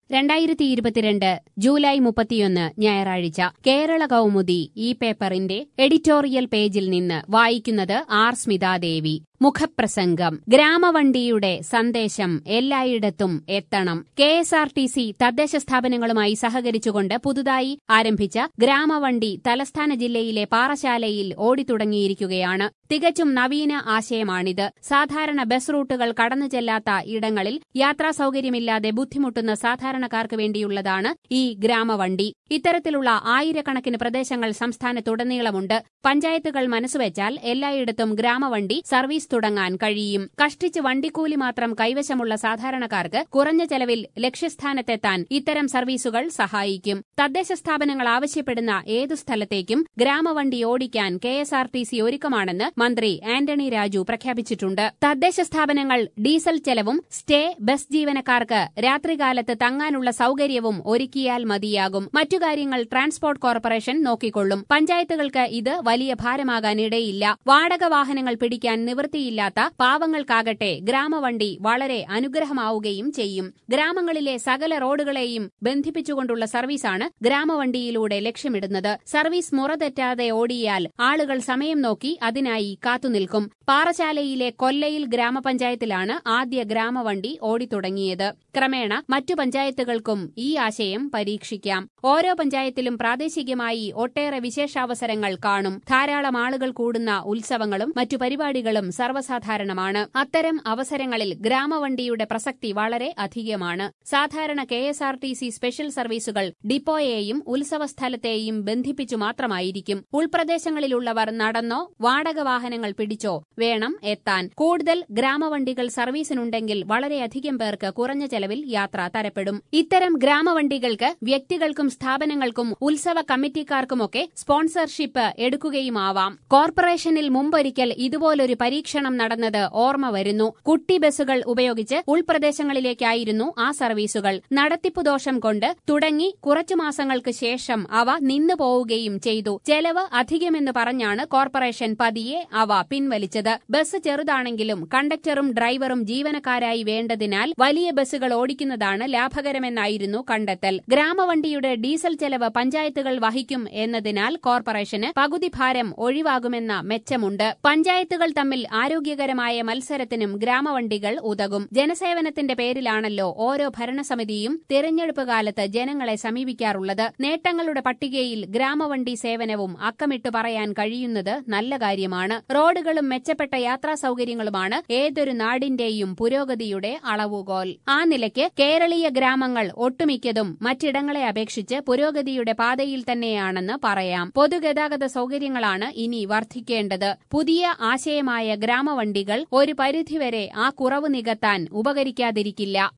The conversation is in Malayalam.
രണ്ടായിരത്തി ഇരുപത്തിരണ്ട് ജൂലൈ മുപ്പത്തിയൊന്ന് ഞായറാഴ്ച കേരള കൗമുദി ഈ പേപ്പറിന്റെ എഡിറ്റോറിയൽ പേജിൽ നിന്ന് വായിക്കുന്നത് ആർ സ്മിതാദേവി മുഖപ്രസംഗം ഗ്രാമവണ്ടിയുടെ സന്ദേശം എല്ലായിടത്തും എത്തണം K S R T C തദ്ദേശ സ്ഥാപനങ്ങളുമായി സഹകരിച്ചുകൊണ്ട് പുതുതായി ആരംഭിച്ച ഗ്രാമവണ്ടി തലസ്ഥാന ജില്ലയിലെ പാറശാലയിൽ ഓടിത്തുടങ്ങിയിരിക്കുകയാണ് തികച്ചും നവീന ആശയമാണിത് സാധാരണ ബസ് റൂട്ടുകൾ കടന്നു ചെല്ലാത്ത ഇടങ്ങളിൽ യാത്രാ സൌകര്യമില്ലാതെ ബുദ്ധിമുട്ടുന്ന സാധാരണക്കാർക്ക് വേണ്ടിയുള്ളതാണ് ഈ ഗ്രാമവണ്ടി ഇത്തരത്തിലുള്ള ആയിരക്കണക്കിന് പ്രദേശങ്ങൾ സംസ്ഥാനത്തുടനീളമുണ്ട് പഞ്ചായത്തുകൾ മനസ്സുവെച്ചാൽ എല്ലായിടത്തും ഗ്രാമവണ്ടി സർവീസ് തുടങ്ങാൻ കഴിയും കഷ്ടിച്ച് വണ്ടിക്കൂലി മാത്രം കൈവശമുള്ള സാധാരണക്കാർക്ക് കുറഞ്ഞ ചെലവിൽ ലക്ഷ്യസ്ഥാനത്തെത്താൻ ഇത്തരം സർവീസുകൾ സഹായിക്കും തദ്ദേശ സ്ഥാപനങ്ങൾ ആവശ്യപ്പെടുന്ന ഏതു സ്ഥലത്തേക്കും ഗ്രാമവണ്ടി ഓടിക്കാൻ K S R T C ഒരുക്കമാണെന്ന് മന്ത്രി ആന്റണി രാജു പ്രഖ്യാപിച്ചിട്ടുണ്ട് തദ്ദേശ സ്ഥാപനങ്ങൾ ഡീസൽ ചെലവും സ്റ്റേ ബസ് ജീവനക്കാർക്ക് രാത്രികാലത്ത് തങ്ങാനുള്ള സൌകര്യവും ഒരുക്കിയാൽ മതിയാകും മറ്റു കാര്യങ്ങൾ ട്രാൻസ്പോർട്ട് കോർപ്പറേഷൻ നോക്കിക്കൊള്ളും പഞ്ചായത്തുകൾക്ക് ഇത് വലിയ ഭാരമാകാനിടയില്ല വാടക വാഹനങ്ങൾ പിടിക്കാൻ നിവൃത്തിയില്ലാത്ത പാവങ്ങൾക്കാകട്ടെ ഗ്രാമവണ്ടി വളരെ അനുഗ്രഹമാവുകയും ചെയ്യും ഗ്രാമങ്ങളിലെ സകല റോഡുകളെയും ബന്ധിപ്പിച്ചുകൊണ്ടുള്ള സർവീസാണ് ഗ്രാമവണ്ടിയിലൂടെ ലക്ഷ്യമിടുന്നത് സർവീസ് മുറതെറ്റാതെ ഓടിയാൽ ആളുകൾ സമയം നോക്കി അതിനായി കാത്തുനിൽക്കും പാറശാലയിലെ കൊല്ലയിൽ ഗ്രാമപഞ്ചായത്തിലാണ് ആദ്യ ഗ്രാമവണ്ടി ഓടിത്തുടങ്ങിയത് ക്രമേണ മറ്റു പഞ്ചായത്തുകൾക്കും ഈ ആശയം പരീക്ഷിക്കാം ഓരോ പഞ്ചായത്തിലും പ്രാദേശികമായി ഒട്ടേറെ വിശേഷാവസരങ്ങൾ കാണും ധാരാളം ആളുകൾ കൂടുന്ന ഉത്സവങ്ങളും മറ്റു പരിപാടികളും സർവ്വസാധാരണമാണ് അത്തരം അവസരങ്ങളിൽ ഗ്രാമവണ്ടിയുടെ പ്രസക്തി വളരെ അധികമാണ് സാധാരണ K S R T C special സർവീസുകൾ ഡിപ്പോയെയും ഉത്സവസ്ഥലത്തെയും ബന്ധിപ്പിച്ചു മാത്രമായിരിക്കും ഉൾപ്രദേശങ്ങളിലുള്ളവർ നടന്നോ വാടക വാഹനങ്ങൾ പിടിച്ചോ വേണം എത്താൻ കൂടുതൽ ഗ്രാമവണ്ടികൾ സർവീസിനുണ്ടെങ്കിൽ വളരെയധികം പേർക്ക് കുറഞ്ഞ ചെലവിൽ യാത്ര തരപ്പെടും ഇത്തരം ഗ്രാമവണ്ടികൾക്ക് വ്യക്തികൾക്കും സ്ഥാപനങ്ങൾക്കും ഉത്സവ കമ്മിറ്റിക്കാർക്കുമൊക്കെ സ്പോൺസർഷിപ്പ് എടുക്കുകയുമാവാം കോർപ്പറേഷനിൽ മുമ്പൊരിക്കൽ ഇതുപോലൊരു പരീക്ഷണം നടന്നത് ഓർമ്മ വരുന്നു കുട്ടി ബസ്സുകൾ ഉപയോഗിച്ച് ഉൾപ്രദേശങ്ങളിലേക്കായിരുന്നു ആ സർവീസുകൾ നടത്തിപ്പു ദോഷം കൊണ്ട് തുടങ്ങി കുറച്ചു മാസങ്ങൾക്ക് ശേഷം അവ നിന്നു പോവുകയും ചെയ്തു ചെലവ് അധികമെന്ന് പറഞ്ഞാണ് കോർപ്പറേഷൻ പതിയെ അവ പിൻവലിച്ചത് ബസ് ചെറുതാണെങ്കിലും കണ്ടക്ടറും ഡ്രൈവറും ജീവനക്കാരായി വേണ്ടതിനാൽ വലിയ ബസ്സുകൾ ഓടിക്കുന്നതാണ് ലാഭകരമെന്നായിരുന്നു കണ്ടെത്തൽ ഗ്രാമവണ്ടിയുടെ ഡീസൽ ചെലവ് പഞ്ചായത്തുകൾ വഹിക്കും എന്നതിനാൽ കോർപ്പറേഷന് പകുതി ഭാരം ഒഴിവാകുമെന്ന മെച്ചമുണ്ട് പഞ്ചായത്തുകൾ തമ്മിൽ ആരോഗ്യകരമായ മത്സരത്തിനും ഗ്രാമവണ്ടികൾ ഉതകും ജനസേവനത്തിന്റെ പേരിലാണല്ലോ ഓരോ ഭരണസമിതിയും തിരഞ്ഞെടുപ്പ് കാലത്ത് ജനങ്ങളെ സമീപിക്കാറുള്ളത് നേട്ടങ്ങളുടെ പട്ടികയിൽ ഗ്രാമവണ്ടി സേവനവും അക്കമിട്ട് പറയാൻ കഴിയുന്നത് നല്ല കാര്യമാണ് റോഡുകളും മെച്ചപ്പെട്ട യാത്രാ സൌകര്യങ്ങളുമാണ് ഏതൊരു നാടിന്റെയും പുരോഗതിയുടെ അളവുകോൽ ആ നിലയ്ക്ക് കേരളീയ ഗ്രാമങ്ങൾ ഒട്ടുമിക്കതും മറ്റിടങ്ങളെ അപേക്ഷിച്ച് പുരോഗതിയുടെ പാതയിൽ തന്നെയാണെന്ന് പറയാം പൊതുഗതാഗത സൌകര്യങ്ങളാണ് ഇനി വർദ്ധിക്കേണ്ടത് പുതിയ ആശയമായ ഗ്രാമവണ്ടികൾ ഒരു പരിധിവരെ ആ കുറവ് നികത്താൻ ഉപകരിക്കാതിരിക്കില്ല